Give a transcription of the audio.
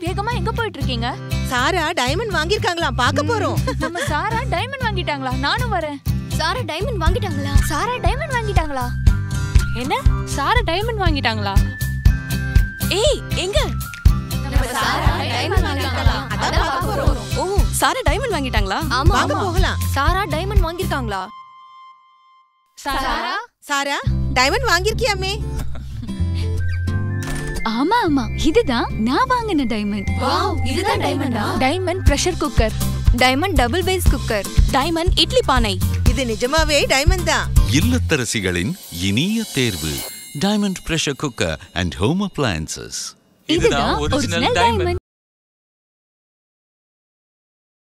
வேகமா எங்க போயிட்டு இருக்கீங்க சாரா டைமண்ட் வாங்கியிருக்காங்களாம் பார்க்க போறோம் நம்ம சாரா டைமண்ட் வாங்கிட்டாங்களா நானும் வரேன் சாரா டைமண்ட் வாங்கிட்டாங்களா சாரா டைமண்ட் வாங்கிட்டாங்களா என்ன சாரா டைமண்ட் வாங்கிட்டாங்களா ஏய் எங்க சாரா டைமண்ட் வாங்கிட்டாங்களா அதான் பார்க்க போறோம் ஓ சாரா டைமண்ட் வாங்கிட்டாங்களா ஆமா வாங்க ஆமா போகலாம் சாரா டைமண்ட் வாங்கிருக்காங்களா சாரா சாரா டைமண்ட் வாங்கியிருக்கியாமே ஆமா ஆமா இதுதான் நான் வாங்கின டைமண்ட் வாவ் இதுதான் டைமண்டா diamond pressure cooker diamond double base cooker diamond idli பானை இது நிஜமாவே டைமண்ட் தான் இல்லத்தரசிகளின் இனிய தேர்வு diamond pressure cooker and home appliances இதுதான் ஒரிஜினல் டைமண்ட்